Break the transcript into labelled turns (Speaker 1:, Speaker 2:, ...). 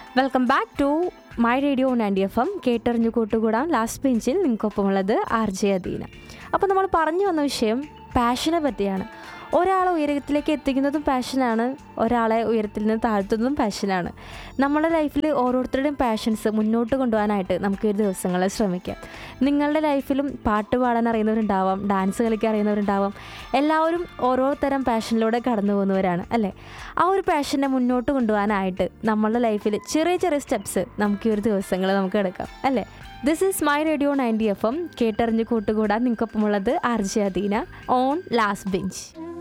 Speaker 1: welcome back to my radio ninety F M കേട്ടറിഞ്ഞു കൂട്ടുകൂടാൻ last ബെഞ്ചിൽ നിങ്ങൾക്കൊപ്പമുള്ളത് ആർ ജെ അദീന അപ്പോൾ നമ്മൾ പറഞ്ഞു വന്ന വിഷയം പാഷനെ പറ്റിയാണ് ഒരാളെ ഉയരത്തിലേക്ക് എത്തിക്കുന്നതും പാഷനാണ് ഒരാളെ ഉയരത്തിൽ നിന്ന് താഴ്ത്തുന്നതും പാഷനാണ് നമ്മുടെ ലൈഫിൽ ഓരോരുത്തരുടെയും പാഷൻസ് മുന്നോട്ട് കൊണ്ടുപോകാനായിട്ട് നമുക്ക് ഒരു ദിവസങ്ങളിൽ ശ്രമിക്കാം നിങ്ങളുടെ ലൈഫിലും പാട്ട് പാടാൻ അറിയുന്നവരുണ്ടാവാം ഡാൻസ് കളിക്കാൻ അറിയുന്നവരുണ്ടാവാം എല്ലാവരും ഓരോ തരം പാഷനിലൂടെ കടന്നു പോകുന്നവരാണ് അല്ലേ ആ ഒരു പാഷനെ മുന്നോട്ട് കൊണ്ടുപോകാനായിട്ട് നമ്മളുടെ ലൈഫിൽ ചെറിയ ചെറിയ സ്റ്റെപ്സ് നമുക്ക് ഈ ഒരു ദിവസങ്ങൾ നമുക്ക് എടുക്കാം അല്ലേ this is my radio ninety F M കേട്ടറിഞ്ഞ് കൂട്ടുകൂടാൻ നിങ്ങൾക്കൊപ്പമുള്ളത് R J Adeena on last bench